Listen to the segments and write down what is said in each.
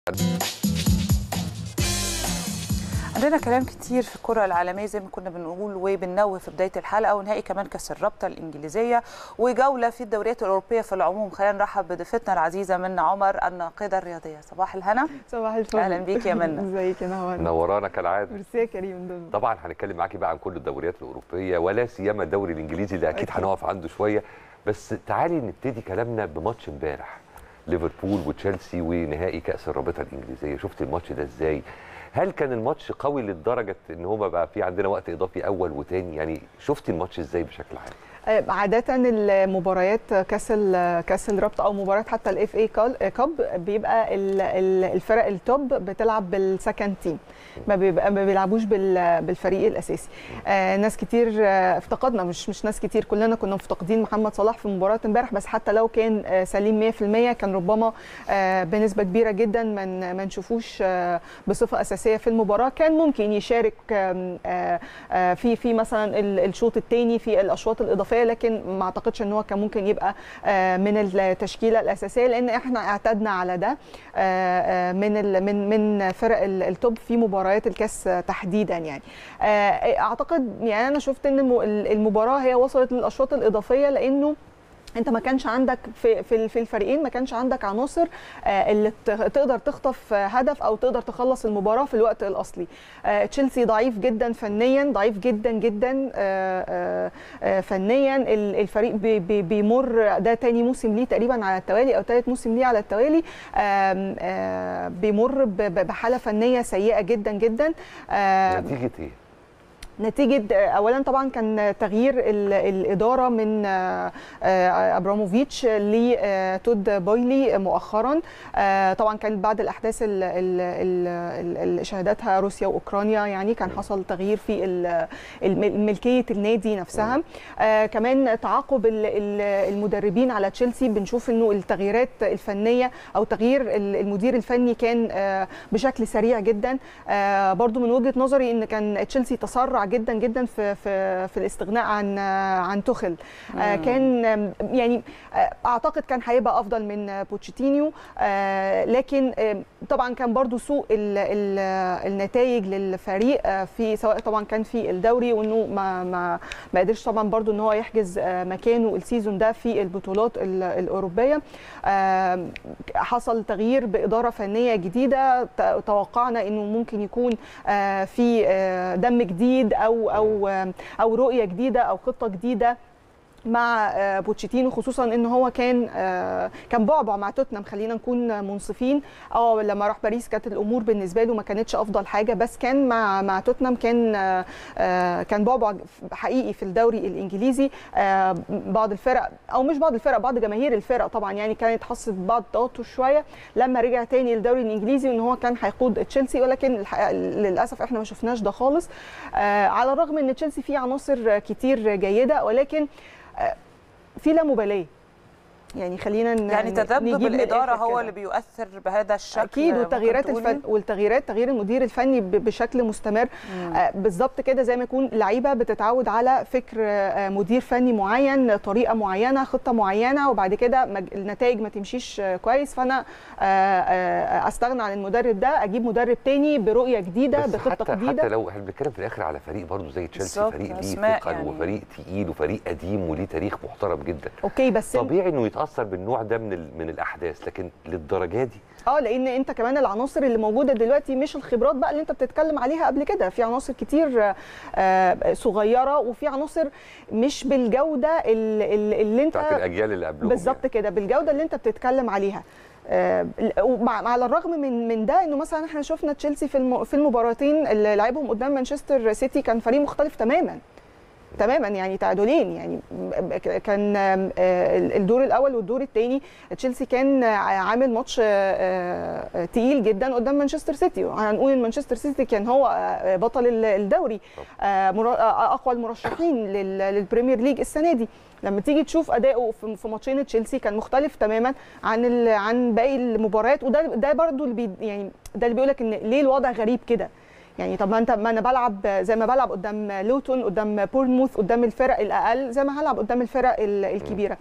عندنا كلام كتير في الكرة العالمية زي ما كنا بنقول وبننوه في بداية الحلقة ونهائي كمان كأس الرابطة الإنجليزية وجولة في الدوريات الأوروبية في العموم خلينا نرحب بضيفتنا العزيزة منى عمر الناقدة الرياضية صباح الهنا صباح الفل أهلا بيك يا منى ازيك يا نهار منورانا كالعاده ميرسي يا كريم دول طبعا هنتكلم معاكي بقى عن كل الدوريات الاوروبيه ولا سيما الدوري الانجليزي اللي اكيد أكيد. هنقف عنده شويه بس تعالي نبتدي كلامنا بماتش امبارح ليفربول وتشيلسي ونهائي كاس الرابطه الانجليزيه شفت الماتش ده ازاي هل كان الماتش قوي لدرجه ان هو بقى في عندنا وقت اضافي اول وتاني يعني شفتي الماتش ازاي بشكل عام آه، عادة المباريات كاس ال- كاس الرابطة أو مباريات حتى الاف اي كاب بيبقى ال- ال- الفرق التوب بتلعب بالسكند تيم ما بيبقى ما بيلعبوش بال- بالفريق الأساسي آه، ناس كتير آه، افتقدنا مش مش ناس كتير كلنا كنا مفتقدين محمد صلاح في مباراة امبارح بس حتى لو كان آه، سليم 100% كان ربما آه، بنسبة كبيرة جدا ما ن- ما نشوفوش آه، بصفة أساسية في المباراة كان ممكن يشارك آم، آه، آه، في في مثلا ال- الشوط الثاني في الاشواط الاضافيه لكن ما اعتقدش ان هو كان ممكن يبقى آه، من التشكيله الاساسيه لان احنا اعتدنا على ده آه، آه، من ال- من من فرق ال- التوب في مباريات الكاس تحديدا يعني آه، اعتقد يعني انا شفت ان الم- المباراه هي وصلت للاشواط الاضافيه لانه انت ما كانش عندك في في في الفريقين ما كانش عندك عناصر آه، اللي ت- تقدر تخطف آه، هدف او تقدر تخلص المباراه في الوقت الاصلي آه، تشيلسي ضعيف جدا فنيا ضعيف جدا جدا آه، آه، آه، فنيا ال- الفريق بي- بي- بيمر ده تاني موسم ليه تقريبا على التوالي او ثالث موسم ليه على التوالي آم، آه، بيمر ب- ب- بحاله فنيه سيئه جدا جدا آه، نتيجه ايه نتيجة أولا طبعا كان تغيير ال- الإدارة من آه، آه، أبراموفيتش لتود بويلي مؤخرا آه، طبعا كانت بعد الأحداث ال- ال- ال- اللي شهدتها روسيا وأوكرانيا يعني كان حصل تغيير في ال- الم- ملكية النادي نفسها آه، كمان تعاقب ال- ال- المدربين على تشيلسي بنشوف انه التغييرات الفنيه او تغيير ال- المدير الفني كان آه، بشكل سريع جدا آه، برضو من وجهه نظري ان كان تشيلسي تسرع جدا جدا في في في الاستغناء عن آه، عن توخل آه، كان آم، يعني آه، اعتقد كان هيبقى افضل من آه، بوتشيتينيو آه، لكن آم، طبعا كان برضو سوء ال- ال- النتائج للفريق آه، في سواء طبعا كان في الدوري وانه ما ما ما قدرش طبعا برضو ان هو يحجز آه، مكانه السيزون ده في البطولات ال- الاوروبيه آم، حصل تغيير باداره فنيه جديده ت- توقعنا انه ممكن يكون آه، في آه، دم جديد او او آه، او رؤيه جديده او خطه جديده مع آه، بوتشيتينو خصوصا ان هو كان آه، كان بعبع مع توتنهام خلينا نكون منصفين اه لما راح باريس كانت الامور بالنسبه له ما كانتش افضل حاجه بس كان مع مع توتنهام كان آه، آه، كان بعبع حقيقي في الدوري الانجليزي آه، بعض الفرق او مش بعض الفرق بعض جماهير الفرق طبعا يعني كانت حست بعض التوتر شويه لما رجع تاني للدوري الانجليزي وان هو كان هيقود تشيلسي ولكن الحقيقة للاسف احنا ما شفناش ده خالص آه، على الرغم ان تشيلسي فيه عناصر كتير جيده ولكن آه، في لا مبالاه يعني خلينا ن- يعني ن- تذبذب نجيب من الإدارة الآخر هو كده. اللي بيؤثر بهذا الشكل اكيد ممكن والتغييرات تقولي؟ الفن والتغييرات تغيير المدير الفني ب- بشكل مستمر آه، بالظبط كده زي ما يكون لعيبه بتتعود على فكر آه، مدير فني معين طريقه معينه خطه معينه وبعد كده مج- النتائج ما تمشيش آه، كويس فانا آه، آه، استغنى عن المدرب ده اجيب مدرب تاني برؤيه جديده بس بخطه حتى جديده حتى لو احنا بنتكلم في الاخر على فريق برضه زي تشيلسي بالظبط، فريق ليه أسماء ثقل يعني. وفريق تقيل وفريق قديم وليه تاريخ محترم جدا اوكي بس طبيعي انه يتاثر بالنوع ده من ال- من الاحداث لكن للدرجه دي اه لان انت كمان العناصر اللي موجوده دلوقتي مش الخبرات بقى اللي انت بتتكلم عليها قبل كده في عناصر كتير آه، آه، صغيره وفي عناصر مش بالجوده اللي, اللي انت بتاعت الاجيال اللي قبلهم بالظبط كده بالجوده اللي انت بتتكلم عليها آه، ومع على الرغم من من ده انه مثلا احنا شفنا تشيلسي في الم- في المباراتين اللي لعبهم قدام مانشستر سيتي كان فريق مختلف تماما تماما يعني تعادلين يعني م- ك- كان آم، آه، الدور الاول والدور الثاني تشيلسي كان عامل ماتش آه، آه، تقيل جدا قدام مانشستر سيتي هنقول ان مانشستر سيتي كان هو آه، بطل ال- الدوري آه، مرا- آه، اقوى المرشحين لل- للبريمير ليج السنه دي لما تيجي تشوف اداؤه في في ماتشين تشيلسي كان مختلف تماما عن ال- عن باقي المباريات وده ده برضو اللي بي يعني ده اللي بيقول لك ان ليه الوضع غريب كده يعني طب ما انت ما انا بلعب زي ما بلعب قدام لوتون قدام بورنموث قدام الفرق الاقل زي ما هلعب قدام الفرق ال- الكبيره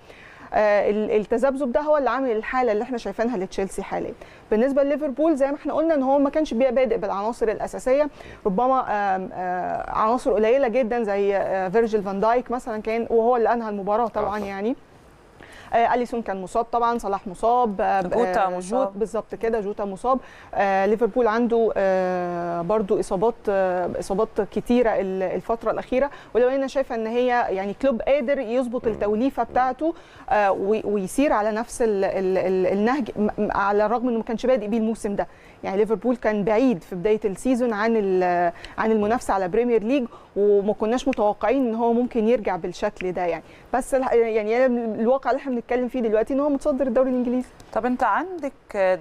آه، ال- التذبذب ده هو اللي عامل الحاله اللي احنا شايفينها لتشيلسي حاليا بالنسبه لليفربول زي ما احنا قلنا ان هو ما كانش بي- بادئ بالعناصر الاساسيه ربما آم، آه، عناصر قليله جدا زي آه، فيرجيل فان دايك مثلا كان وهو اللي انهى المباراه طبعا صح. يعني آه اليسون كان مصاب طبعا صلاح مصاب آه جوتا آه، مصاب. جوت بالظبط كده جوتا مصاب آه ليفربول عنده آه برضو اصابات آه اصابات كتيره ال- الفتره الاخيره ولو انا شايفه ان هي يعني كلوب قادر يظبط التوليفه بتاعته آه وي- ويسير على نفس ال ال ال النهج م- م- على الرغم انه ما كانش بادئ بيه الموسم ده يعني ليفربول كان بعيد في بدايه السيزون عن ال- عن المنافسه على بريمير ليج وما كناش متوقعين ان هو ممكن يرجع بالشكل ده يعني بس الح- يعني الواقع اللي احنا بنتكلم فيه دلوقتي ان هو متصدر الدوري الانجليزي طب انت عندك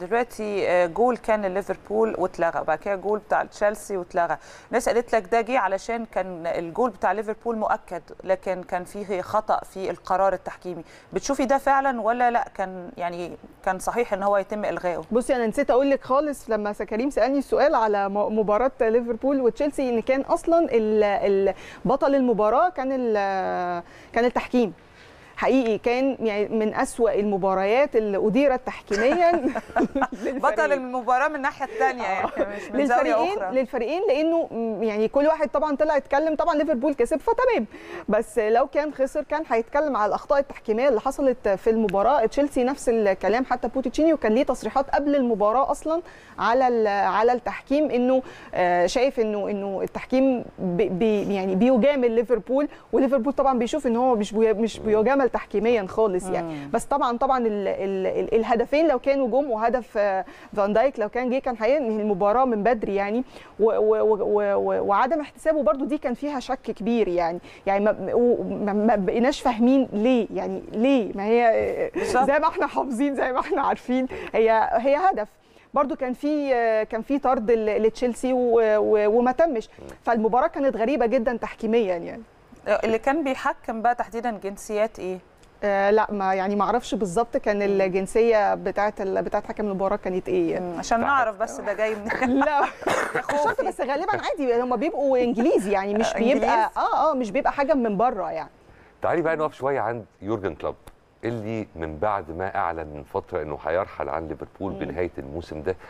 دلوقتي جول كان لليفربول واتلغى بعد كده جول بتاع تشيلسي واتلغى الناس قالت لك ده جه علشان كان الجول بتاع ليفربول مؤكد لكن كان فيه خطأ في القرار التحكيمي بتشوفي ده فعلا ولا لا كان يعني كان صحيح ان هو يتم الغائه بصي انا نسيت اقول لك خالص لما كريم سالني السؤال على م- مباراه ليفربول وتشيلسي ان كان اصلا ال- ال- بطل المباراه كان ال- كان التحكيم حقيقي كان يعني من أسوأ المباريات اللي أديرت تحكيميا للفريق. بطل المباراه من الناحيه الثانيه يعني مش من زاويه للفريقين اخرى للفريقين لانه م- يعني كل واحد طبعا طلع يتكلم طبعا ليفربول كسب فتمام بس لو كان خسر كان هيتكلم على الاخطاء التحكيميه اللي حصلت في المباراه تشيلسي نفس الكلام حتى بوتيتشينيو كان ليه تصريحات قبل المباراه اصلا على ال- على التحكيم انه آه، شايف انه انه التحكيم بي بي يعني بيجامل ليفربول وليفربول طبعا بيشوف ان هو مش بي مش بيجامل تحكيميا خالص يعني مم. بس طبعا طبعا ال ال ال الهدفين لو كانوا جم وهدف آه، فان دايك لو كان جه كان هينهي المباراه من بدري يعني و و و و و وعدم احتسابه برضو دي كان فيها شك كبير يعني يعني ما, و- ما, ما بقيناش فاهمين ليه يعني ليه ما هي آه، بالظبط. زي ما احنا حافظين زي ما احنا عارفين هي هي هدف برضو كان في آه، كان في طرد ل- لتشيلسي و- و- وما تمش فالمباراه كانت غريبه جدا تحكيميا يعني اللي كان بيحكم بقى تحديدا جنسيات ايه آه لا ما يعني ما اعرفش بالظبط كان الجنسيه بتاعه ال- بتاعه حكم المباراه كانت ايه يعني. مم، عشان نعرف بس ده جاي من لا مش شرط بس غالبا عادي هم بيبقوا انجليزي يعني مش إنجليز؟ بيبقى اه اه مش بيبقى حاجه من بره يعني تعالي بقى نقف شويه عند يورجن كلوب اللي من بعد ما اعلن من فتره انه هيرحل عن ليفربول بنهايه الموسم ده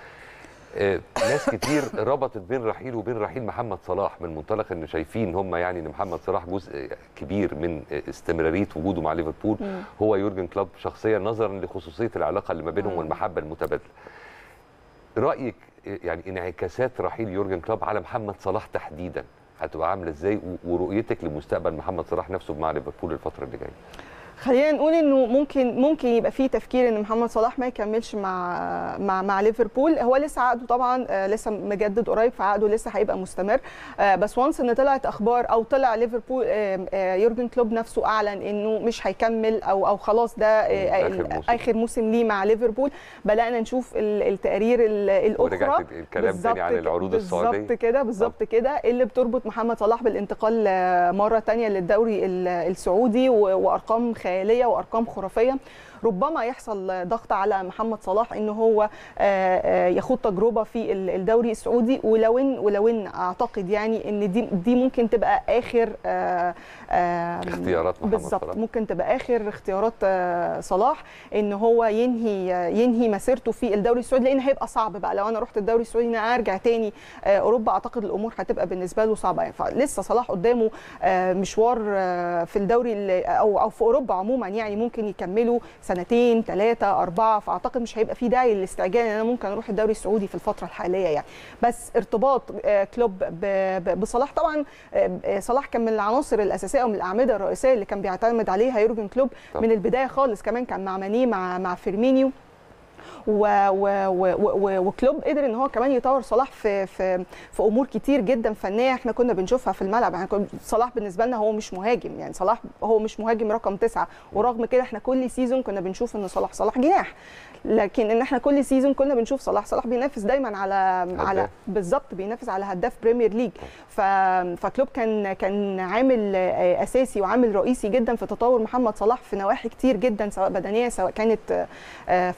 آه، ناس كتير ربطت بين رحيله وبين رحيل محمد صلاح من منطلق ان شايفين هم يعني ان محمد صلاح جزء كبير من استمراريه وجوده مع ليفربول هو يورجن كلوب شخصيا نظرا لخصوصيه العلاقه اللي ما بينهم والمحبه المتبادله. رايك يعني انعكاسات رحيل يورجن كلوب على محمد صلاح تحديدا هتبقى عامله ازاي و- ورؤيتك لمستقبل محمد صلاح نفسه مع ليفربول الفتره اللي جايه؟ خلينا نقول انه ممكن ممكن يبقى في تفكير ان محمد صلاح ما يكملش مع مع مع ليفربول هو لسه عقده طبعا آه، لسه مجدد قريب فعقده لسه هيبقى مستمر آه، بس وانس ان طلعت اخبار او طلع ليفربول آه، آه، يورجن كلوب نفسه اعلن انه مش هيكمل او او خلاص ده آه، آخر موسم. اخر موسم ليه مع ليفربول بدانا نشوف ال- التقارير ال- الاخرى ورجعت الكلام تاني عن بالظبط العروض ك- السعوديه بالظبط كده بالظبط كده اللي بتربط محمد صلاح بالانتقال آه، مره تانية للدوري ال- السعودي و- وارقام خياليه وارقام خرافيه ربما يحصل ضغط على محمد صلاح ان هو آه، آه، يخوض تجربه في ال- الدوري السعودي ولو ان ولو ان اعتقد يعني ان دي دي ممكن تبقى اخر آه، آه، اختيارات محمد بالظبط صلاح. ممكن تبقى اخر اختيارات آه، صلاح ان هو ينهي ينهي مسيرته في الدوري السعودي لان هيبقى صعب بقى لو انا رحت الدوري السعودي ان أنا ارجع تاني آه، اوروبا اعتقد الامور هتبقى بالنسبه له صعبه يعني فلسه صلاح قدامه آه، مشوار آه، في الدوري ال- او او في اوروبا عموما يعني ممكن يكملوا سنتين ثلاثه اربعه فاعتقد مش هيبقى في داعي للاستعجال ان انا ممكن اروح الدوري السعودي في الفتره الحاليه يعني بس ارتباط آه، كلوب ب- ب- بصلاح طبعا آه، آه، صلاح كان من العناصر الاساسيه ومن الاعمده الرئيسيه اللي كان بيعتمد عليها يورجن كلوب طبعا. من البدايه خالص كمان كان مع ماني مع مع فيرمينيو و و و و وكلوب قدر ان هو كمان يطور صلاح في في في امور كتير جدا فنيه احنا كنا بنشوفها في الملعب يعني كنا- صلاح بالنسبه لنا هو مش مهاجم يعني صلاح هو مش مهاجم رقم تسعة ورغم كده احنا كل سيزون كنا بنشوف ان صلاح صلاح جناح لكن ان احنا كل سيزون كنا بنشوف صلاح صلاح بينافس دايما على على هداف. بالظبط بينافس على هداف بريمير ليج ف... فكلوب كان كان عامل آه، اساسي وعامل رئيسي جدا في تطور محمد صلاح في نواحي كتير جدا سواء بدنيه سواء كانت آه، فنيه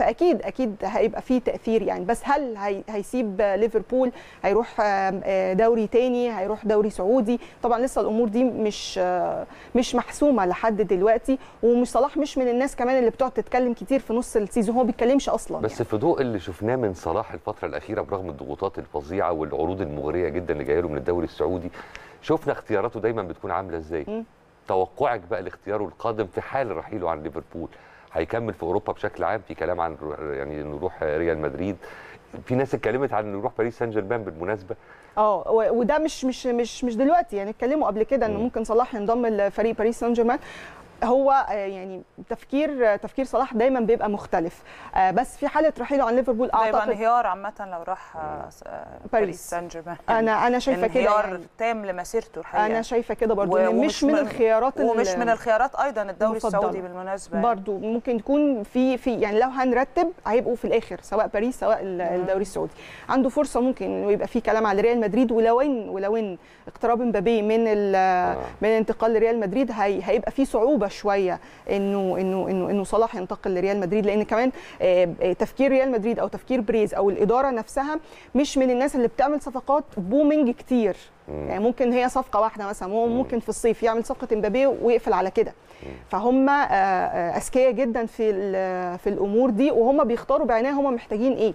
فاكيد اكيد هيبقى فيه تاثير يعني بس هل هي هيسيب ليفربول هيروح آم، آه، دوري تاني هيروح دوري سعودي طبعا لسه الامور دي مش آه، مش محسومه لحد دلوقتي ومش صلاح مش من الناس كمان اللي بتقعد تتكلم كتير في نص السيزون هو بيتكلمش اصلا بس يعني. في ضوء اللي شفناه من صلاح الفتره الاخيره برغم الضغوطات الفظيعه والعروض المغريه جدا اللي جايه له من الدوري السعودي شفنا اختياراته دايما بتكون عامله ازاي مم. توقعك بقى لاختياره القادم في حال رحيله عن ليفربول هيكمل في اوروبا بشكل عام في كلام عن يعني انه يروح ريال مدريد في ناس اتكلمت عن انه يروح باريس سان جيرمان بالمناسبه اه و- وده مش مش مش مش دلوقتي يعني اتكلموا قبل كده ان مم. ممكن صلاح ينضم لفريق باريس سان جيرمان هو آه، يعني تفكير تفكير صلاح دايما بيبقى مختلف آه، بس في حاله رحيله عن ليفربول ده يبقى اعتقد انهيار عامه لو راح آه، س- آه، باريس سان جيرمان انا انا شايفه كده انهيار يعني. تام لمسيرته الحقيقه انا شايفه كده برضو و- إن ومش مش من من- الخيارات ال- ومش من الخيارات ايضا الدوري المفضلة. السعودي بالمناسبه يعني. برضو ممكن تكون في في يعني لو هنرتب هيبقوا في الاخر سواء باريس سواء ال- الدوري السعودي عنده فرصه ممكن انه يبقى في كلام على ريال مدريد ولو ان ولو ان اقتراب مبابي من ال- من الانتقال لريال مدريد هي هيبقى في صعوبه شويه انه انه انه انه صلاح ينتقل لريال مدريد لان كمان آه، آه، تفكير ريال مدريد او تفكير بريز او الاداره نفسها مش من الناس اللي بتعمل صفقات بومينج كتير يعني ممكن هي صفقه واحده مثلا هو ممكن في الصيف يعمل صفقه امبابي ويقفل على كده فهم آه، آه، اذكياء جدا في ال- في الامور دي وهم بيختاروا بعنايه هم محتاجين ايه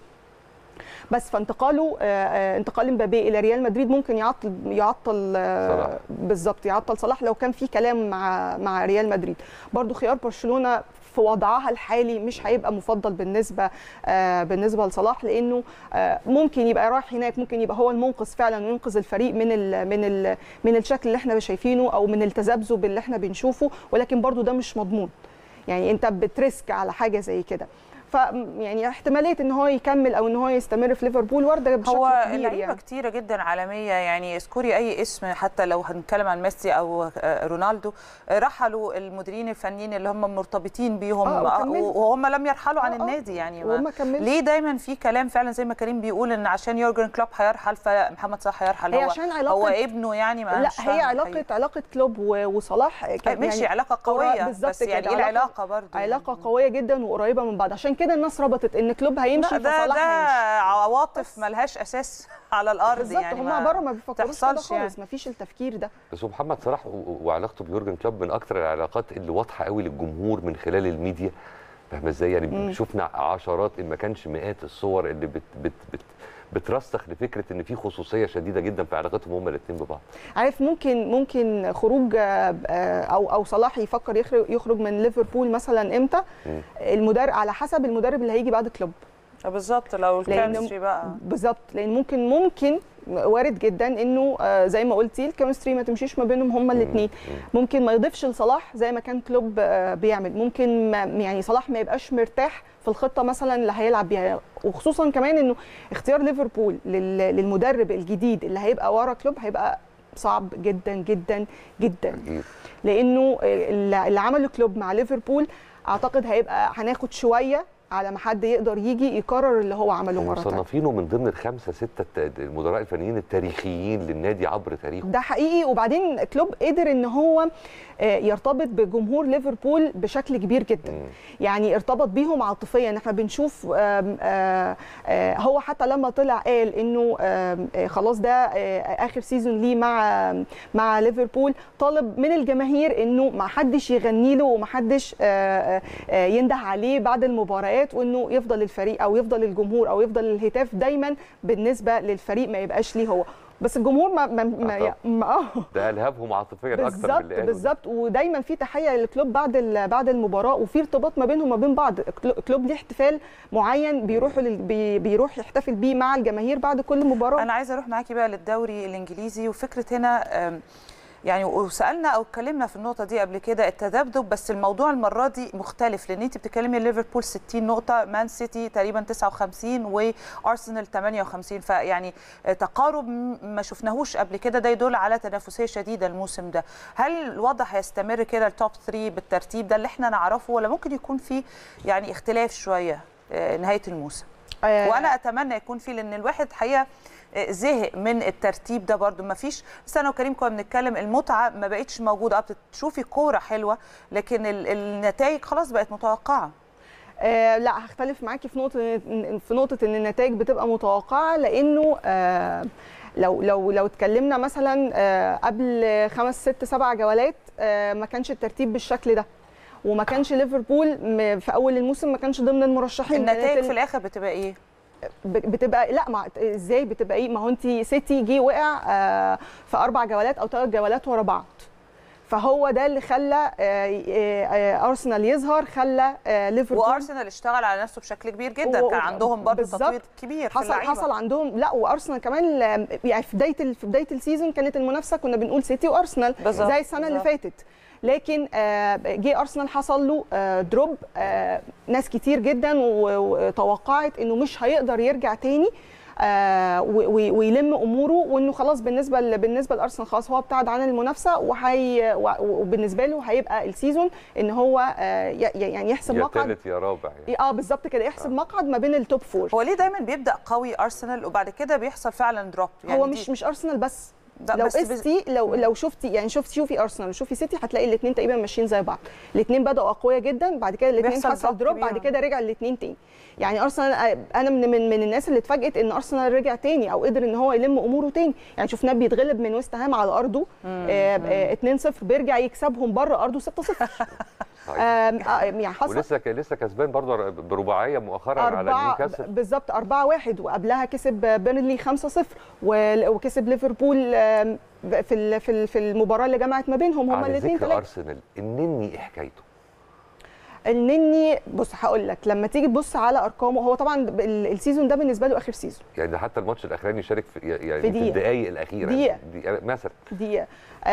بس فانتقاله آه، آه، انتقال امبابي الى ريال مدريد ممكن يعطل يعطل آه، صلاح. بالظبط يعطل صلاح لو كان في كلام مع مع ريال مدريد برضو خيار برشلونه في وضعها الحالي مش هيبقى مفضل بالنسبه آه بالنسبه لصلاح لانه آه ممكن يبقى رايح هناك ممكن يبقى هو المنقذ فعلا وينقذ الفريق من ال من ال من الشكل اللي احنا شايفينه او من التذبذب اللي احنا بنشوفه ولكن برضو ده مش مضمون يعني انت بتريسك على حاجه زي كده ف يعني احتماليه ان هو يكمل او ان هو يستمر في ليفربول وارده بشكل هو كبير لعيبه يعني كتيره جدا عالميه يعني اذكري اي اسم حتى لو هنتكلم عن ميسي او آه، رونالدو آه، رحلوا المديرين الفنيين اللي هم مرتبطين بيهم آه، آه، وكملوا. وهم لم يرحلوا عن آه، آه. النادي يعني ما- وهم كملوا ليه دايما في كلام فعلا زي ما كريم بيقول ان عشان يورجن كلوب هيرحل فمحمد صلاح هيرحل هي هو عشان علاقة- هو ابنه يعني ما لا مش هي فاهمة علاقه الحقيقة. علاقه كلوب و- وصلاح كانت ماشي يعني علاقه قرا- قويه بالظبط بس يعني كده، ايه علاقة- العلاقه برضه علاقه قويه جدا وقريبه من بعض عشان كده الناس ربطت ان كلوب هيمشي لا ده فصلاح ده هيمشي عواطف بس. ملهاش اساس على الارض بالظبط يعني هم بره ما بيفكروش كده تحصلش يعني. خالص ما فيش التفكير ده بس هو محمد صلاح و- و- وعلاقته بيورجن كلوب من اكتر العلاقات اللي واضحه قوي للجمهور من خلال الميديا فاهمه ازاي يعني مم. شفنا عشرات ان ما كانش مئات الصور اللي بت بت بت بترسخ لفكره ان في خصوصيه شديده جدا في علاقتهم هما الاثنين ببعض عارف ممكن ممكن خروج آه، آه، او او صلاح يفكر يخرج يخرج من ليفربول مثلا امتى مم. المدرب على حسب المدرب اللي هيجي بعد كلوب بالظبط لو لأن- الكيمستري بقى بالظبط لان ممكن ممكن وارد جدا انه آه، زي ما قلتي الكيمستري ما تمشيش ما بينهم هما الاثنين ممكن ما يضيفش لصلاح زي ما كان كلوب آه، بيعمل ممكن ما يعني صلاح ما يبقاش مرتاح في الخطه مثلا اللي هيلعب بيها وخصوصا كمان انه اختيار ليفربول لل- للمدرب الجديد اللي هيبقى ورا كلوب هيبقى صعب جدا جدا جدا أكيد. لانه اللي اللي عمله كلوب مع ليفربول اعتقد هيبقى هناخد شويه على ما حد يقدر يجي يكرر اللي هو عمله مره تانية مصنفينه من ضمن الخمسه سته الت- المدراء الفنيين التاريخيين للنادي عبر تاريخه ده حقيقي وبعدين كلوب قدر ان هو آه، يرتبط بجمهور ليفربول بشكل كبير جدا مم. يعني ارتبط بيهم عاطفيا احنا بنشوف آم، آه، آه، هو حتى لما طلع قال انه آم، آه، خلاص ده آه، اخر سيزون ليه مع مع ليفربول طالب من الجماهير انه ما حدش يغني له وما حدش آه، آه، ينده عليه بعد المباريات وانه يفضل الفريق او يفضل الجمهور او يفضل الهتاف دايما بالنسبه للفريق ما يبقاش ليه هو بس الجمهور ما ما, ما, ما آه. ده الهبهم عاطفيا اكتر من بالظبط اللي قاله. بالظبط ودايما في تحيه للكلوب بعد ال- بعد المباراه وفي ارتباط ما بينهم وما بين بعض كلو- كلوب ليه احتفال معين بيروحوا لل... بي... بيروح يحتفل بيه مع الجماهير بعد كل مباراه انا عايزه اروح معاكي بقى للدوري الانجليزي وفكره هنا أم، يعني وسالنا او اتكلمنا في النقطه دي قبل كده التذبذب بس الموضوع المره دي مختلف لان انت بتتكلمي ليفربول 60 نقطه مان سيتي تقريبا 59 وارسنال 58 فيعني تقارب م- ما شفناهوش قبل كده ده يدل على تنافسيه شديده الموسم ده هل الوضع هيستمر كده التوب 3 بالترتيب ده اللي احنا نعرفه ولا ممكن يكون في يعني اختلاف شويه آه، نهايه الموسم آه، وانا اتمنى يكون في لان الواحد حقيقه زهق من الترتيب ده برضو ما فيش لسه انا وكريم كنا بنتكلم المتعه ما بقتش موجوده اه بتشوفي كوره حلوه لكن ال- النتائج خلاص بقت متوقعه آه لا هختلف معاكي في نقطه في نقطه ان النتائج بتبقى متوقعه لانه آه لو لو لو اتكلمنا مثلا آه قبل خمس ست سبع جولات آه ما كانش الترتيب بالشكل ده وما كانش ليفربول م- في اول الموسم ما كانش ضمن المرشحين كانت النتائج ال- في الاخر بتبقى ايه ب- بتبقى لا ما ازاي بتبقى ايه ما هو انت سيتي جه وقع آه، في اربع جولات او ثلاث جولات ورا بعض فهو ده اللي خلى آه، آه، آه، ارسنال يظهر خلى آه، ليفربول وارسنال اشتغل على نفسه بشكل كبير جدا و- كان عندهم برضه بالظبط. تطوير كبير في حصل اللعيبه حصل عندهم لا وارسنال كمان آه، يعني في بدايه ال- في بدايه السيزون كانت المنافسه كنا بنقول سيتي وارسنال بالظبط، زي السنه اللي بالظبط. فاتت لكن آه، جه ارسنال حصل له آه، دروب آه، ناس كتير جدا و- وتوقعت انه مش هيقدر يرجع تاني آه، و- و- ويلم اموره وانه خلاص بالنسبه ل- بالنسبه لارسنال خلاص هو ابتعد عن المنافسه وهي و- وبالنسبه له هيبقى السيزون ان هو آه، ي- يعني يحسب يا مقعد ثالث يا رابع يعني. اه بالظبط كده يحسب مقعد ما بين التوب فور هو ليه دايما بيبدا قوي ارسنال وبعد كده بيحصل فعلا دروب يعني هو مش مش ارسنال بس لا، لو بس بس- قستي لو لو شفتي يعني شفتي شوفي ارسنال وشوفي سيتي هتلاقي الاثنين تقريبا ماشيين زي بعض الاثنين بداوا اقوياء جدا بعد كده الاثنين بيحصل حصل drop دروب كبير. بعد كده رجع الاثنين تاني يعني ارسنال آه، انا من من من الناس اللي اتفاجئت ان ارسنال رجع تاني او قدر ان هو يلم اموره تاني يعني شفناه بيتغلب من ويست هام على ارضه آه، آه، 2-0 بيرجع يكسبهم بره ارضه 6-0 طيب. آم، آه، يعني حصل ولسه ك- لسه كسبان برضه برباعيه مؤخرا على أربعة نيوكاسل بالظبط 4 1 وقبلها كسب بيرنلي 5 0 وكسب ليفربول آم، في ال- في ال- في المباراه اللي جمعت ما بينهم هما على الاثنين ذكر ثلاثه ارسنال النني ايه حكايته؟ النني بص هقول لك لما تيجي تبص على ارقامه هو طبعا ال- السيزون ده بالنسبه له اخر سيزون يعني ده حتى الماتش الاخراني شارك في يعني في في, دقيقة. الدقائق الاخيره دقيقة. دقيقة مثلا دقيقه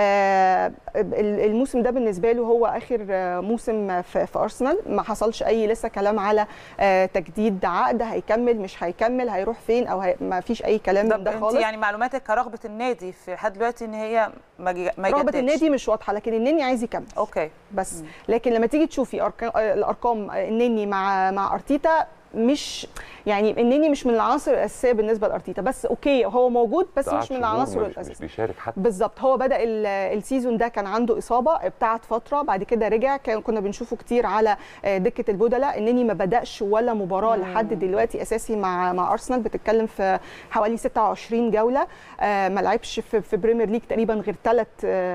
آه ال- الموسم ده بالنسبه له هو اخر آه، موسم في, في ارسنال ما حصلش اي لسه كلام على آه تجديد عقد هيكمل مش هيكمل هيروح فين او هي ما فيش اي كلام من طب ده انت خالص يعني معلوماتك كرغبه النادي في لحد دلوقتي ان هي ما جي- ما رغبه يجددش. النادي مش واضحه لكن النني عايز يكمل اوكي بس لكن لما تيجي تشوفي أرقام الارقام النني مع مع ارتيتا مش يعني النني مش من العناصر الاساسيه بالنسبه لارتيتا بس اوكي هو موجود بس ده مش من قعد شهور العناصر مش, مش الاساسيه بيشارك حتى بالظبط هو بدا ال- السيزون ده كان عنده اصابه ابتعد فتره بعد كده رجع كان كنا بنشوفه كتير على آه، دكه البدلاء النني ما بداش ولا مباراه لحد دلوقتي اساسي مع مع ارسنال بتتكلم في حوالي 26 جوله آه، ما لعبش في, في بريمير ليج تقريبا غير ثلاث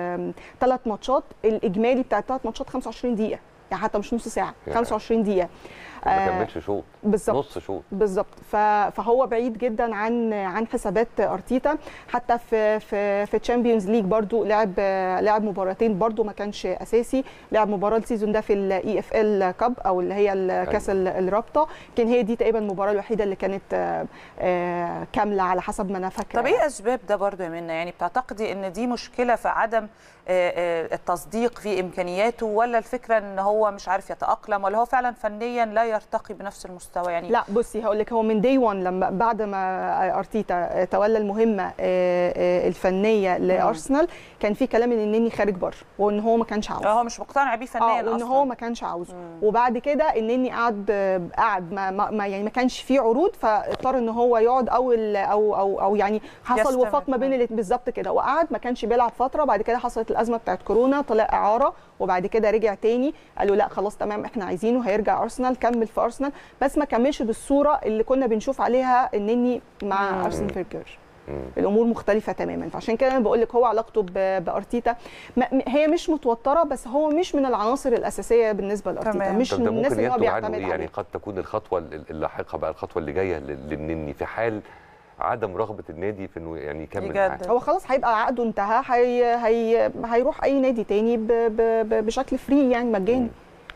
ثلاث ماتشات الاجمالي بتاع الثلاث ماتشات 25 دقيقه يعني حتى مش نص ساعه يعني 25 دقيقه ما آه، كملش شوط بالظبط نص شوط بالظبط ف- فهو بعيد جدا عن عن حسابات ارتيتا حتى في في في تشامبيونز ليج برضو لعب لعب مباراتين برضو ما كانش اساسي لعب مباراه السيزون ده في الاي اف ال كاب او اللي هي ال- كاس ال- الرابطه كان هي دي تقريبا المباراه الوحيده اللي كانت آه، آه، كامله على حسب ما انا فاكره طب ايه اسباب ده برضو يا منى يعني بتعتقدي ان دي مشكله في عدم آه، آه، التصديق في امكانياته ولا الفكره ان هو مش عارف يتاقلم ولا هو فعلا فنيا لا يرتقي بنفس المستوى يعني لا بصي هقول لك هو من دي 1 لما بعد ما ارتيتا تولى المهمه آه، آه، الفنيه لارسنال كان في كلام ان النني خارج بره وان هو ما كانش عاوز هو مش مقتنع بيه فنيا اه وان اصلا هو ما كانش عاوزه وبعد كده انني قعد قعد ما, ما ما- يعني ما كانش فيه عروض فاضطر ان هو يقعد او ال- او او او يعني حصل يستمر. وفاق ما بين الاتنين بالظبط كده وقعد ما كانش بيلعب فتره بعد كده حصلت الازمه بتاعت كورونا طلع اعاره وبعد كده رجع تاني قالوا لا خلاص تمام احنا عايزينه هيرجع ارسنال كمل في ارسنال بس ما كملش بالصوره اللي كنا بنشوف عليها انني مع ارسنال فيرجر الامور مختلفه تماما فعشان كده انا بقول لك هو علاقته ب- بارتيتا ما- م- هي مش متوتره بس هو مش من العناصر الاساسيه بالنسبه لارتيتا تمام. مش طب من ده الناس ممكن اللي هو ينتج عنه بيعتمد ايه يعني عليها قد تكون الخطوه ال- اللاحقه بقى الخطوه اللي جايه لل- للنني في حال عدم رغبه النادي في انه يعني يكمل يجدد. معاه هو خلاص هيبقى عقده انتهى هي هي هيروح اي نادي تاني ب ب ب بشكل فري يعني مجاني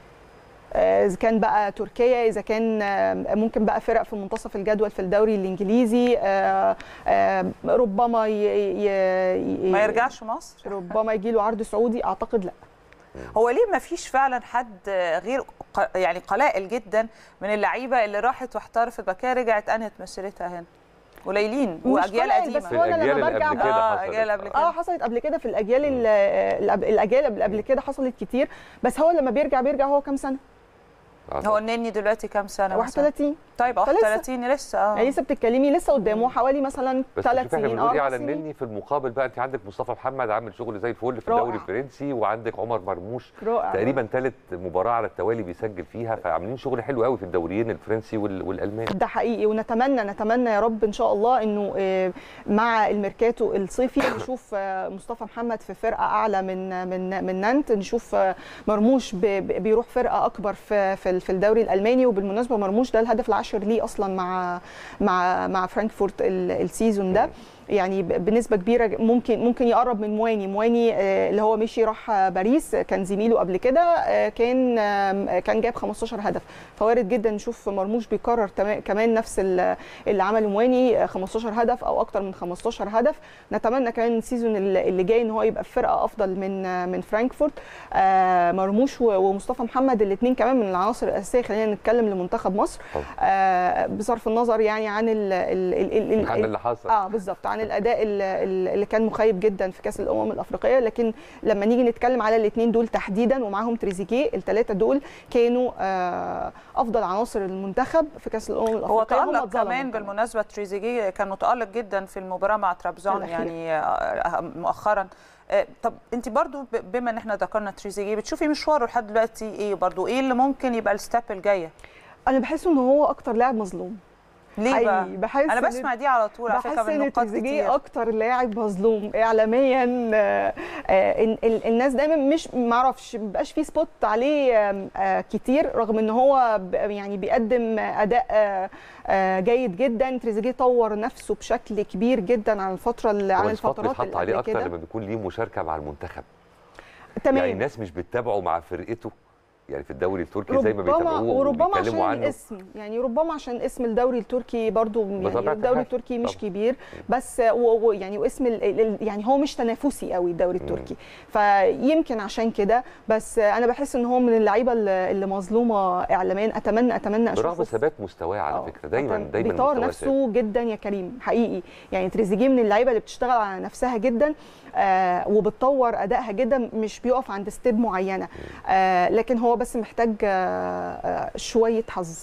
آه، اذا كان بقى تركيا اذا كان آه، ممكن بقى فرق في منتصف الجدول في الدوري الانجليزي آه، آه، ربما ي ي ما يرجعش مصر ربما يجي له عرض سعودي اعتقد لا هو ليه ما فيش فعلا حد غير ق- يعني قلائل جدا من اللعيبه اللي راحت واحترفت بعد كده رجعت انهت مسيرتها هنا قليلين مش واجيال قلائل، قديمه بس في هو أنا الاجيال لما اللي برجع قبل بقى- كده آه، حصلت أجيال قبل كده. اه حصلت قبل كده في الاجيال ال- الأب- الاجيال اللي قبل كده حصلت كتير بس هو لما بيرجع بيرجع هو كام سنه آه، هو النني دلوقتي كام سنه مثلاً؟ 31 طيب فلسه. 31 لسه اه يعني لسه بتتكلمي لسه قدامه حوالي مثلا بس ثلاث شوف احنا سنين بنقول ايه أربع على سنين. النني في المقابل بقى انت عندك مصطفى محمد عامل شغل زي الفل في رائع. الدوري الفرنسي وعندك عمر مرموش رائع تقريبا ثالث مباراه على التوالي بيسجل فيها فعاملين شغل حلو قوي في الدوريين الفرنسي وال- والالماني ده حقيقي ونتمنى نتمنى يا رب ان شاء الله انه آه، مع الميركاتو الصيفي نشوف آه، مصطفى محمد في فرقه اعلى من من من نانت نشوف آه، مرموش ب- ب- بيروح فرقه اكبر في في في الدوري الالماني وبالمناسبه مرموش ده الهدف العاشر ليه اصلا مع مع مع فرانكفورت ال- السيزون ده يعني ب- بنسبه كبيره ممكن ممكن يقرب من مواني مواني آه، اللي هو مشي راح آه، باريس آه، كان زميله قبل كده آه، كان آه، كان جاب 15 هدف فوارد جدا نشوف مرموش بيكرر تما- كمان نفس ال- اللي عمله مواني آه، 15 هدف او اكتر من 15 هدف نتمنى كمان السيزون اللي اللي جاي ان هو يبقى في فرقه افضل من آه، من فرانكفورت آه، مرموش و- ومصطفى محمد الاثنين كمان من العناصر الاساسيه خلينا نتكلم لمنتخب مصر طبعا. آه، بصرف النظر يعني عن ال ال ال ال عن اللي حصل اه بالظبط عن الاداء ال- ال- اللي كان مخيب جدا في كاس الامم الافريقيه لكن لما نيجي نتكلم على الاثنين دول تحديدا ومعاهم تريزيجيه الثلاثه دول كانوا آه افضل عناصر المنتخب في كاس الامم الافريقيه هو هم تألق اتظلموا كمان بالمناسبة تريزيجيه كان متألق جدا في المباراة مع ترابزون الأخير. يعني آه، مؤخرا آه، طب انت برضو ب- بما ان احنا ذكرنا تريزيجيه بتشوفي مشواره لحد دلوقتي ايه برضو ايه اللي ممكن يبقى الستاب الجايه انا بحس ان هو اكتر لاعب مظلوم ليه بقى حقيقي بحس انا إن- بسمع دي على طول على فكره بحس من ان نقاط تريزيجيه كتير اكتر لاعب مظلوم اعلاميا آه، آه، إن- ال- الناس دايما مش معرفش مبقاش في سبوت عليه آم، آه، كتير رغم ان هو ب- يعني بيقدم اداء آه، آه، جيد جدا تريزيجيه طور نفسه بشكل كبير جدا عن الفتره اللي عن هو السبوت الفترات بيتحط اللي عليه قبل اكتر كده لما بيكون ليه مشاركه مع المنتخب تمام يعني الناس مش بتتابعه مع فرقته يعني في الدوري التركي زي ما ربما بيتابعوه وربما عشان وبيتكلموا عنه الاسم يعني ربما عشان اسم الدوري التركي برضو يعني بطبيعة الدوري الحال. التركي مش طبعا. كبير بس و- و- يعني واسم ال- ال- ال- يعني هو مش تنافسي قوي الدوري التركي فيمكن عشان كده بس انا بحس ان هو من اللعيبه اللي اللي مظلومه اعلاميا اتمنى اتمنى اشوفه برغم ثبات مستواه على آه، فكره دايما أتمنى- دايما بيطور مستواه نفسه جدا يا كريم حقيقي يعني تريزيجيه من اللعيبه اللي بتشتغل على نفسها جدا آه وبتطور ادائها جدا مش بيقف عند ستيب معينه آه لكن هو بس محتاج آه آه شويه حظ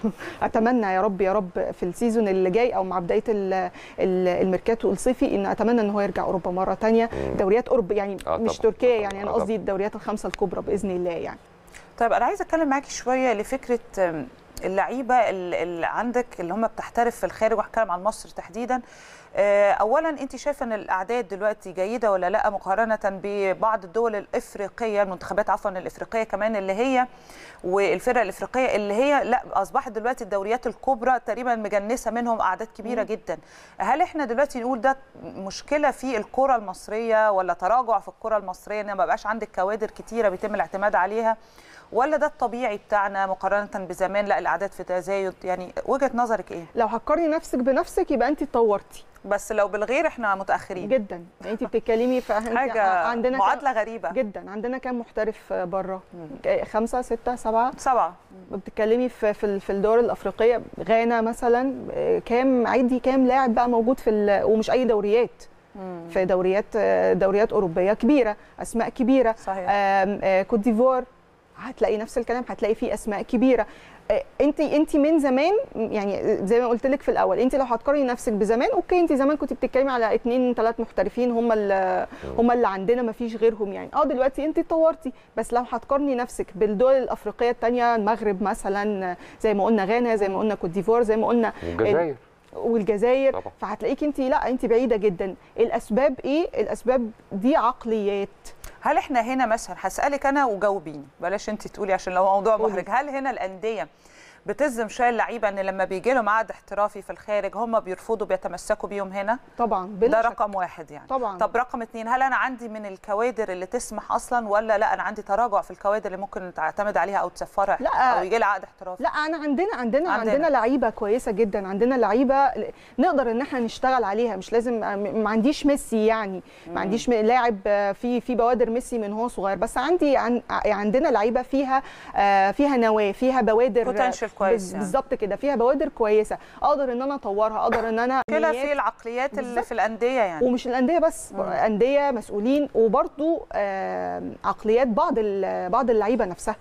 اتمنى يا رب يا رب في السيزون اللي جاي او مع بدايه ال- ال- الميركاتو الصيفي ان اتمنى ان هو يرجع اوروبا مره تانية دوريات اوروبا يعني آه مش طبعاً، تركيا طبعاً، يعني انا آه قصدي طبعاً. الدوريات الخمسه الكبرى باذن الله يعني طيب انا عايزه اتكلم معاكي شويه لفكره آم، اللعيبه ال- اللي عندك اللي هم بتحترف في الخارج وهتكلم عن مصر تحديدا آه، اولا انت شايفه ان الاعداد دلوقتي جيده ولا لا مقارنه ببعض الدول الافريقيه المنتخبات عفوا الافريقيه كمان اللي هي والفرق الافريقيه اللي هي لا اصبحت دلوقتي الدوريات الكبرى تقريبا مجنسه منهم اعداد كبيره جدا هل احنا دلوقتي نقول ده مشكله في الكره المصريه ولا تراجع في الكره المصريه ان ما بقاش عندك كوادر كتيره بيتم الاعتماد عليها ولا ده الطبيعي بتاعنا مقارنه بزمان لا الاعداد في تزايد يعني وجهه نظرك ايه لو هتقارني نفسك بنفسك يبقى انت اتطورتي بس لو بالغير احنا متاخرين جدا يعني انت بتتكلمي في إحنا حاجه عندنا كام- معادله غريبه جدا عندنا كام محترف بره خمسة ستة سبعة سبعه بتتكلمي في في في الدول الافريقيه غانا مثلا آه، كام عدي كام لاعب بقى موجود في ال- ومش اي دوريات في دوريات آه، دوريات اوروبيه كبيره اسماء كبيره صحيح. آم، آه، كوت ديفوار هتلاقي نفس الكلام هتلاقي فيه اسماء كبيره انت انت من زمان يعني زي ما قلت لك في الاول انت لو هتقارني نفسك بزمان اوكي انت زمان كنت بتتكلمي على اثنين ثلاث محترفين هم اللي هم اللي عندنا ما فيش غيرهم يعني اه دلوقتي انت اتطورتي بس لو هتقارني نفسك بالدول الافريقيه الثانيه المغرب مثلا زي ما قلنا غانا زي ما قلنا كوت ديفوار زي ما قلنا والجزائر والجزائر طبعا. فهتلاقيك انت لا انت بعيده جدا الاسباب ايه الاسباب دي عقليات هل احنا هنا مثلا هسالك انا وجاوبيني بلاش انت تقولي عشان لو موضوع قولي. محرج هل هنا الانديه بتلزم شويه اللعيبه ان لما بيجي لهم عقد احترافي في الخارج هم بيرفضوا بيتمسكوا بيهم هنا طبعا بلا ده شك. رقم واحد يعني طبعا طب رقم اتنين هل انا عندي من الكوادر اللي تسمح اصلا ولا لا انا عندي تراجع في الكوادر اللي ممكن تعتمد عليها او تسفرها لا. او يجي لها عقد احترافي لا انا عندنا عندنا عندنا. عندنا لعيبه كويسه جدا عندنا لعيبه نقدر ان احنا نشتغل عليها مش لازم ما عنديش ميسي يعني ما عنديش م- لاعب في في بوادر ميسي من هو صغير بس عندي عن عندنا لعيبه فيها آه، فيها نواه فيها بوادر Potential كويس بز- يعني. بالظبط كده فيها بوادر كويسه اقدر ان انا اطورها اقدر ان انا مشكله نيات- في العقليات اللي بالظبط. في الانديه يعني ومش الانديه بس انديه مسؤولين وبرضو آه، عقليات بعض ال- بعض اللعيبه نفسها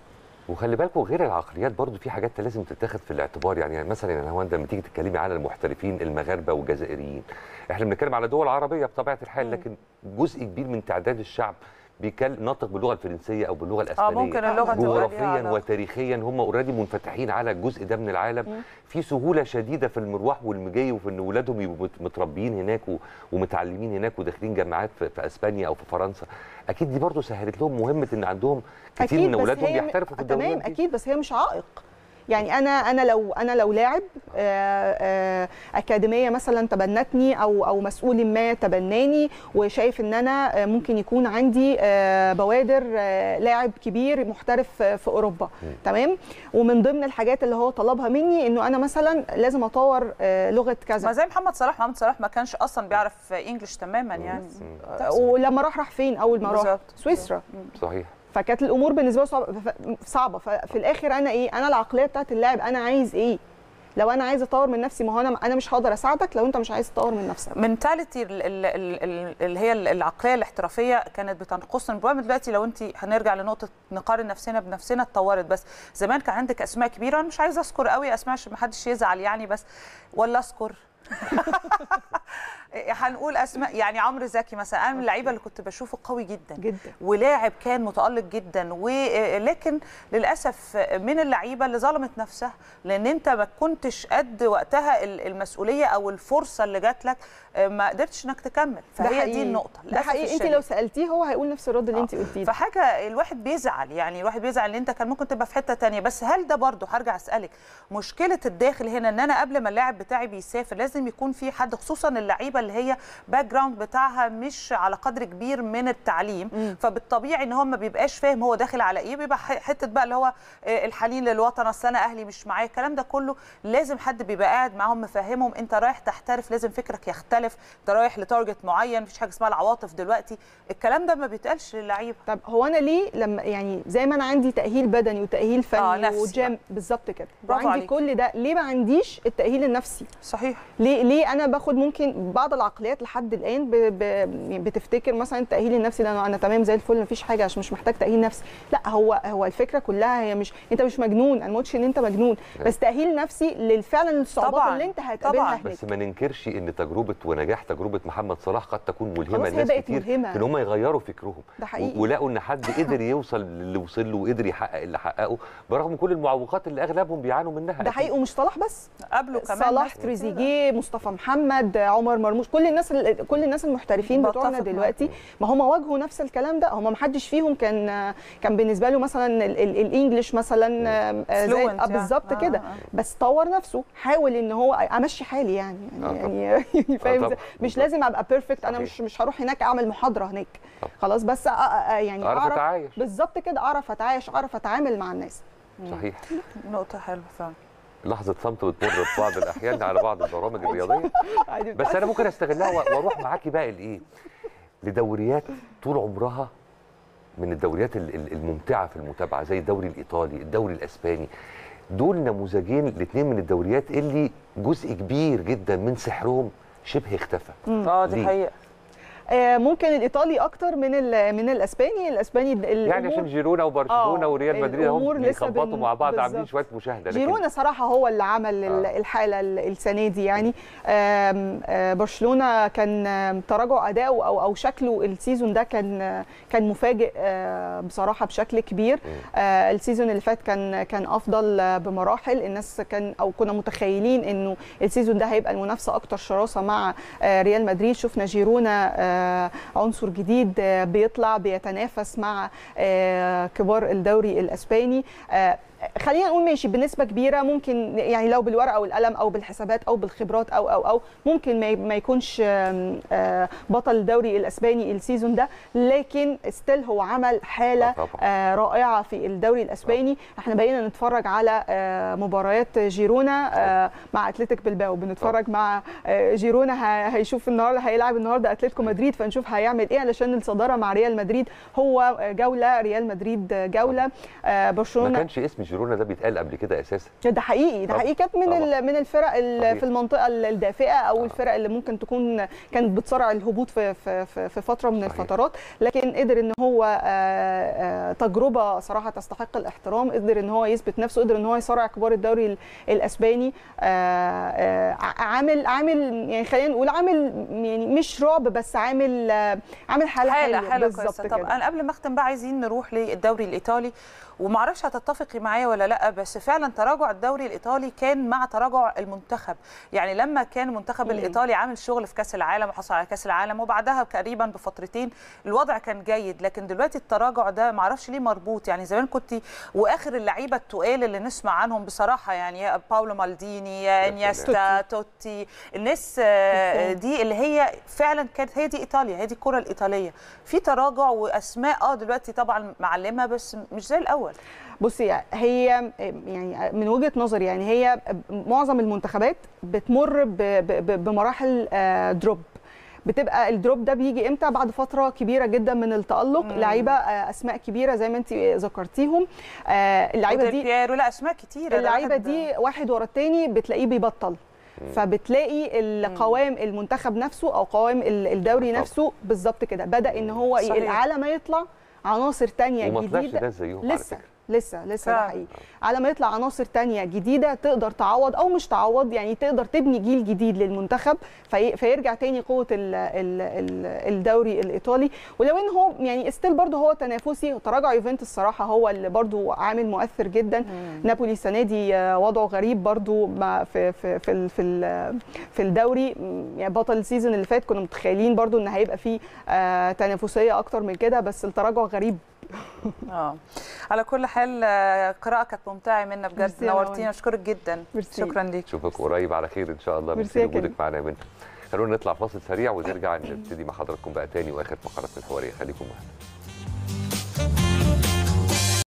وخلي بالكم غير العقليات برضو في حاجات لازم تتاخد في الاعتبار يعني مثلا يا هوند لما تيجي تتكلمي على المحترفين المغاربه والجزائريين احنا بنتكلم على دول عربيه بطبيعه الحال لكن جزء كبير من تعداد الشعب بيتكلم ناطق باللغه الفرنسيه او باللغه اه الاسبانيه ممكن اللغه تبقى ليها جغرافيا علاقة. وتاريخيا هم اوريدي منفتحين على الجزء ده من العالم في سهوله شديده في المروح والمجي وفي ان اولادهم يبقوا مت- متربيين هناك و- ومتعلمين هناك وداخلين جامعات في, في اسبانيا او في فرنسا اكيد دي برضو سهلت لهم مهمه ان عندهم كتير من بس اولادهم هي م- يحترفوا في تمام الدوريات دي اكيد بس هي مش عائق يعني انا انا لو انا لو لاعب آه، آه، اكاديميه مثلا تبنتني او او مسؤول ما تبناني وشايف ان انا آه، ممكن يكون عندي آه، بوادر آه، لاعب كبير محترف آه، في اوروبا تمام ومن ضمن الحاجات اللي هو طلبها مني انه انا مثلا لازم اطور آه، لغه ما كذا زي محمد صلاح محمد صلاح ما كانش اصلا بيعرف انجلش تماما يعني آه، ولما راح راح فين اول ما راح بالظبط. سويسرا صحيح فكانت الامور بالنسبه له صعبه ف- صعبه ففي الاخر انا ايه انا العقليه بتاعت اللاعب انا عايز ايه لو انا عايز اطور من نفسي ما هو انا انا مش هقدر اساعدك لو انت مش عايز تطور من نفسك منتاليتي اللي هي العقليه الاحترافيه كانت بتنقصنا المهم دلوقتي لو انت هنرجع لنقطه نقارن نفسنا بنفسنا اتطورت بس زمان كان عندك اسماء كبيره انا مش عايزه اذكر قوي اسماء عشان ما حدش يزعل يعني بس ولا اذكر هنقول اسماء يعني عمرو زكي مثلا انا من اللعيبه اللي كنت بشوفه قوي جدا جدا ولاعب كان متالق جدا ولكن للاسف من اللعيبه اللي ظلمت نفسها لان انت ما كنتش قد وقتها ال- المسؤوليه او الفرصه اللي جات لك ما قدرتش انك تكمل ده فهي دي حقيقي. النقطه ده للأسف حقيقي انت الشديد. لو سالتيه هو هيقول نفس الرد اللي انت قلتيه ده. فحاجه الواحد بيزعل يعني الواحد بيزعل ان انت كان ممكن تبقى في حته تانية بس هل ده برضه هرجع اسالك مشكله الداخل هنا ان انا قبل ما اللاعب بتاعي بيسافر لازم يكون في حد خصوصا اللعيبه اللي هي باك جراوند بتاعها مش على قدر كبير من التعليم مم. فبالطبيعي ان هو ما بيبقاش فاهم هو داخل على ايه بيبقى ح- حته بقى اللي هو آه، الحنين للوطن اصل انا اهلي مش معايا الكلام ده كله لازم حد بيبقى قاعد معاهم مفهمهم انت رايح تحترف لازم فكرك يختلف انت رايح لتارجت معين مفيش حاجه اسمها العواطف دلوقتي الكلام ده ما بيتقالش للعيبه طب هو انا ليه لما يعني زي ما انا عندي تاهيل بدني وتاهيل فني آه، نفسي وجام بالظبط كده برافو وعندي عليك. كل ده ليه ما عنديش التاهيل النفسي صحيح ليه ليه انا باخد ممكن بعض العقليات لحد الان ب... ب... بتفتكر مثلا التاهيل النفسي ده انا أنا تمام زي الفل مفيش حاجه عشان مش محتاج تاهيل نفسي لا هو هو الفكره كلها هي مش انت مش مجنون انا ما قلتش ان انت مجنون بس تاهيل نفسي لفعلا الصعوبات طبعاً. اللي انت هتقابلها طبعاً. هناك بس ما ننكرش ان تجربه ونجاح تجربه محمد صلاح قد تكون ملهمه خلاص هي لناس بقت كتير ملهمة. في ان هم يغيروا فكرهم ده حقيقي. و- ولقوا ان حد قدر يوصل للي وصل له وقدر يحقق اللي حققه برغم كل المعوقات اللي اغلبهم بيعانوا منها ده أكيد. حقيقي ومش صلاح بس قبله كمان صلاح ناس كتير. تريزيجيه مصطفى محمد عمر مرموش كل الناس ال- كل الناس المحترفين بتفق بتوعنا معاك. دلوقتي ما هم واجهوا نفس الكلام ده هم ما حدش فيهم كان كان بالنسبه له مثلا ال- ال- الانجليش مثلا آه، زي Fluent آه، يعني. بالظبط آه، كده آه. بس طور نفسه حاول ان هو امشي حالي يعني آه، طبعاً. يعني يعني فاهم طبعاً. إزاي؟ مش بالظبط. لازم ابقى بيرفكت انا صحيح. مش مش هروح هناك اعمل محاضره هناك طبعاً. خلاص بس أ- أ- أ- يعني أعرف اعرف أتعايش. بالظبط كده اعرف اتعايش اعرف اتعامل مع الناس صحيح نقطه حلوه فعلا لحظه صمت بتمر في بعض الاحيان على بعض البرامج الرياضيه عادي بس انا ممكن استغلها و- واروح معاكي بقى لايه لدوريات طول عمرها من الدوريات ال- ال- الممتعه في المتابعه زي الدوري الايطالي الدوري الاسباني دول نموذجين الاثنين من الدوريات اللي جزء كبير جدا من سحرهم شبه اختفى اه دي ليه؟ حقيقه آه، ممكن الايطالي اكتر من ال- من الاسباني الاسباني د- يعني الأمور- عشان جيرونا وبرشلونه آه، وريال مدريد الأمور هم لسه بيخبطوا بن- مع بعض عاملين بالظبط. شويه مشاهده لكن جيرونا صراحه هو اللي عمل ال- آه. الحاله ال- السنه دي يعني آم، آه، برشلونه كان آم، تراجع اداؤه او او شكله السيزون ده كان آه، كان مفاجئ آه، بصراحه بشكل كبير آه، السيزون اللي فات كان كان افضل آه، بمراحل الناس كان او كنا متخيلين انه السيزون ده هيبقى المنافسه اكتر شراسه مع آه، ريال مدريد شفنا جيرونا آه، عنصر جديد آه، بيطلع بيتنافس مع آه، كبار الدوري الاسباني آه، خلينا نقول ماشي بنسبه كبيره ممكن يعني لو بالورقه والقلم او بالحسابات او بالخبرات او او او ممكن ما- ما يكونش آم، آه، بطل الدوري الاسباني السيزون ده لكن ستيل هو عمل حاله آه طبعاً. آه، رائعه في الدوري الاسباني احنا بقينا نتفرج على آه، مباريات جيرونا آه، مع اتلتيك بلباو بنتفرج مع آه، جيرونا ه- هيشوف النهارده هيلعب النهارده اتلتيكو مدريد فنشوف هيعمل ايه علشان الصداره مع ريال مدريد هو جوله ريال مدريد جوله آه، ما برشلونه كانش اسم جيرونا ده بيتقال قبل كده اساسا ده حقيقي ده طب- حقيقي كانت من طبعا. ال- من الفرق ال- صحيح. في المنطقه ال- الدافئه او الفرق اللي ممكن تكون كانت بتصارع الهبوط في في في في فتره من صحيح. الفترات لكن قدر ان هو آه، آه، تجربه صراحه تستحق الاحترام قدر ان هو يثبت نفسه قدر ان هو يصارع كبار الدوري ال- الاسباني آه، آه، ع- عامل عامل يعني خلينا نقول عامل يعني مش رعب بس عامل آه، عامل حاله حاله حلوة حاله بالظبط كويسه طب كده. انا قبل ما اختم بقى عايزين نروح للدوري الايطالي ومعرفش هتتفقي معايا ولا لا بس فعلا تراجع الدوري الايطالي كان مع تراجع المنتخب يعني لما كان المنتخب مم. الايطالي عامل شغل في كاس العالم وحصل على كاس العالم وبعدها تقريبا بفترتين الوضع كان جيد لكن دلوقتي التراجع ده معرفش ليه مربوط يعني زمان كنت واخر اللعيبه التقال اللي نسمع عنهم بصراحه يعني يا باولو مالديني يا انيستا توتي الناس آه، دي اللي هي فعلا كانت هي دي ايطاليا هي دي الكره الايطاليه في تراجع واسماء اه دلوقتي طبعا معلمه بس مش زي الاول بصي هي يعني من وجهه نظري يعني هي معظم المنتخبات بتمر ب- ب- ب- بمراحل آه، دروب بتبقى الدروب ده بيجي امتى بعد فتره كبيره جدا من التالق مم. لعيبه آه، اسماء كبيره زي ما انت ذكرتيهم آه، اللعيبه وديل دي بييرو لا اسماء كتيره ده اللعيبه واحد- دي واحد ورا التاني بتلاقيه بيبطل فبتلاقي القوام المنتخب نفسه او قوام ال- الدوري طبعا. نفسه بالظبط كده بدا ان هو صحيح. ي- على ما يطلع عناصر تانية وما طلعش جديده ده زيهم على لسه فكره لسه لسه ده فعلا. حقيقي على ما يطلع عناصر تانية جديدة تقدر تعوض أو مش تعوض يعني تقدر تبني جيل جديد للمنتخب في فيرجع تاني قوة ال ال ال الدوري الإيطالي ولو إن هو يعني استيل برضه هو تنافسي وتراجع يوفنتوس الصراحة هو اللي برضه عامل مؤثر جدا نابولي السنة دي آه، وضعه غريب برضه مع في في في ال- في, ال- في الدوري م، يعني بطل السيزون اللي فات كنا متخيلين برضه إن هيبقى فيه آه، تنافسية أكتر من كده بس التراجع غريب اه على كل حال آه، قراءه كانت ممتعه منا بجد ميرسي يا نورتينا نوال. اشكرك جدا ميرسي. شكرا ليك اشوفك قريب على خير ان شاء الله ميرسي ميرسي يا لوجودك كريم. معانا يا منى خلونا نطلع فاصل سريع ونرجع نبتدي مع حضراتكم بقى تاني واخر فقراتنا الحواريه خليكم معانا